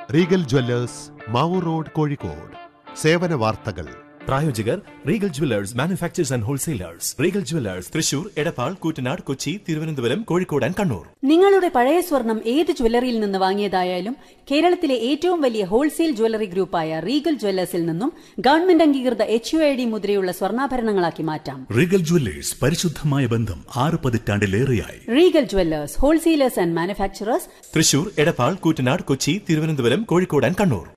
Regal Jewellers Mavoor road Kozhikode സേവന വാർത്തകൾ പ്രായോജകർ Regal Jewellers manufacturers and wholesalers Regal Jewellers Thrissur Edappal Koottanad Kochi Thiruvananthapuram Kozhikode and Kannur നിങ്ങളുടെ പഴയ സ്വർണം ഏത് ജ്വല്ലറിയിൽ നിന്ന് വാങ്ങിയതായാലും കേരളത്തിലെ ഏറ്റവും വലിയ ഹോൾസെയിൽ ജ്വല്ലറി ഗ്രൂപ്പായ റീഗൽ ജ്വല്ലേഴ്സിൽ നിന്നും ഗവൺമെന്റ് അംഗീകൃത എച്ച് യു ഐ ഡി മുദ്രയുള്ള സ്വർണ്ണാഭരണങ്ങളാക്കി മാറ്റാം റീഗൽ ജ്വല്ലേഴ്സ് പരിശുദ്ധമായ ബന്ധം ആറ് പതിറ്റാണ്ടിലേറെയായി Regal Jewellers wholesalers and manufacturers Thrissur Edappal Koottanad Kochi Thiruvananthapuram Kozhikode and Kannur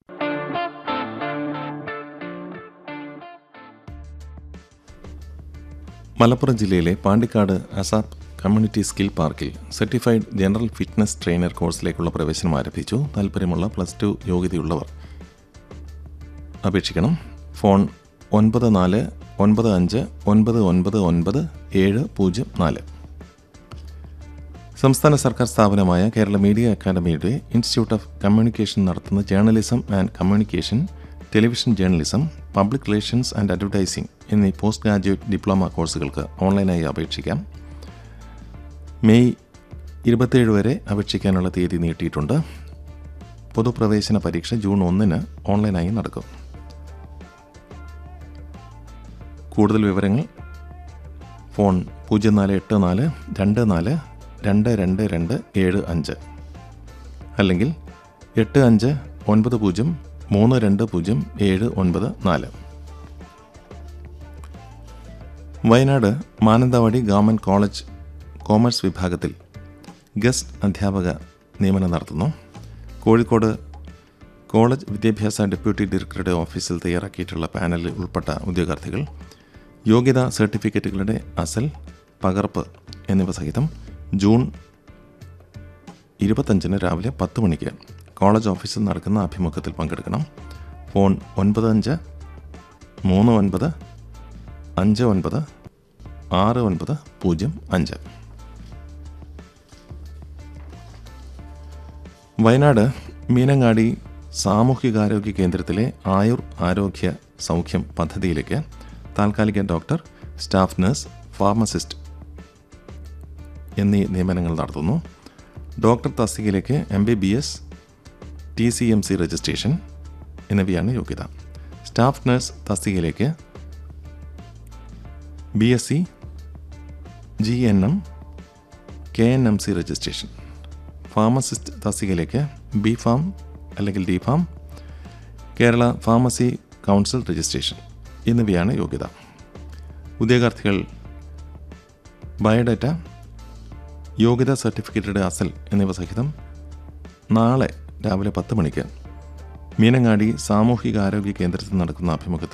Malappuram ജില്ലയിലെ പാണ്ടിക്കാട് അസാപ്പ് കമ്മ്യൂണിറ്റി സ്കിൽ പാർക്കിൽ സർട്ടിഫൈഡ് ജനറൽ ഫിറ്റ്നസ് ട്രെയിനർ കോഴ്സിലേക്കുള്ള പ്രവേശനം ആരംഭിച്ചു താല്പര്യമുള്ള പ്ലസ് ടു യോഗ്യതയുള്ളവർ അപേക്ഷിക്കണം ഫോൺ ഒൻപത് നാല് ഒൻപത് അഞ്ച് ഒൻപത് ഒൻപത് ഒൻപത് ഏഴ് പൂജ്യം നാല് സംസ്ഥാന സർക്കാർ സ്ഥാപനമായ കേരള മീഡിയ അക്കാദമിയുടെ ഇൻസ്റ്റിറ്റ്യൂട്ട് ഓഫ് കമ്മ്യൂണിക്കേഷൻ നടത്തുന്ന journalism and communication television journalism public relations and advertising എന്നീ പോസ്റ്റ് ഗ്രാജുവേറ്റ് ഡിപ്ലോമ കോഴ്സുകൾക്ക് ഓൺലൈനായി അപേക്ഷിക്കാം മെയ് ഇരുപത്തേഴ് വരെ അപേക്ഷിക്കാനുള്ള തീയതി നീട്ടിയിട്ടുണ്ട് പൊതുപ്രവേശന പരീക്ഷ ജൂൺ ഒന്നിന് ഓൺലൈനായി നടക്കും കൂടുതൽ വിവരങ്ങൾ ഫോൺ പൂജ്യം നാല് എട്ട് നാല് രണ്ട് നാല് രണ്ട് രണ്ട് രണ്ട് ഏഴ് അഞ്ച് അല്ലെങ്കിൽ എട്ട് അഞ്ച് ഒൻപത് പൂജ്യം മൂന്ന് രണ്ട് പൂജ്യം ഏഴ് ഒൻപത് നാല് Wayanad Mananthavady government college commerce വിഭാഗത്തിൽ ഗസ്റ്റ് അധ്യാപക നിയമനം നടത്തുന്നു കോഴിക്കോട് കോളേജ് വിദ്യാഭ്യാസ ഡെപ്യൂട്ടി ഡയറക്ടറുടെ ഓഫീസിൽ തയ്യാറാക്കിയിട്ടുള്ള പാനലിൽ ഉൾപ്പെട്ട ഉദ്യോഗാർത്ഥികൾ യോഗ്യതാ സർട്ടിഫിക്കറ്റുകളുടെ അസൽ പകർപ്പ് എന്നിവ സഹിതം ജൂൺ ഇരുപത്തഞ്ചിന് രാവിലെ പത്ത് മണിക്ക് കോളേജ് ഓഫീസിൽ നടക്കുന്ന അഭിമുഖത്തിൽ പങ്കെടുക്കണം ഫോൺ ഒൻപത് അഞ്ച് മൂന്ന് ഒൻപത് അഞ്ച് ഒൻപത് ആറ് ഒൻപത് പൂജ്യം അഞ്ച് വയനാട് മീനങ്ങാടി സാമൂഹികാരോഗ്യ കേന്ദ്രത്തിലെ ആയുർ ആരോഗ്യ സൗഖ്യം പദ്ധതിയിലേക്ക് താൽക്കാലിക ഡോക്ടർ സ്റ്റാഫ് നഴ്സ് ഫാർമസിസ്റ്റ് എന്നീ നിയമനങ്ങൾ നടത്തുന്നു ഡോക്ടർ തസ്തികയിലേക്ക് M B B S T C M C registration എന്നിവയാണ് യോഗ്യത സ്റ്റാഫ് നഴ്സ് തസ്തികയിലേക്ക് B S C G N M K N M C registration pharmacist തസ്തികയിലേക്ക് ബി ഫാം അല്ലെങ്കിൽ D pharm Kerala pharmacy council registration എന്നിവയാണ് യോഗ്യത ഉദ്യോഗാർത്ഥികൾ biodata യോഗ്യതാ സർട്ടിഫിക്കറ്റുടെ അസൽ എന്നിവ സഹിതം നാളെ രാവിലെ പത്ത് മണിക്ക് മീനങ്ങാടി സാമൂഹിക ആരോഗ്യ കേന്ദ്രത്തിൽ നടക്കുന്ന അഭിമുഖത്തിൽ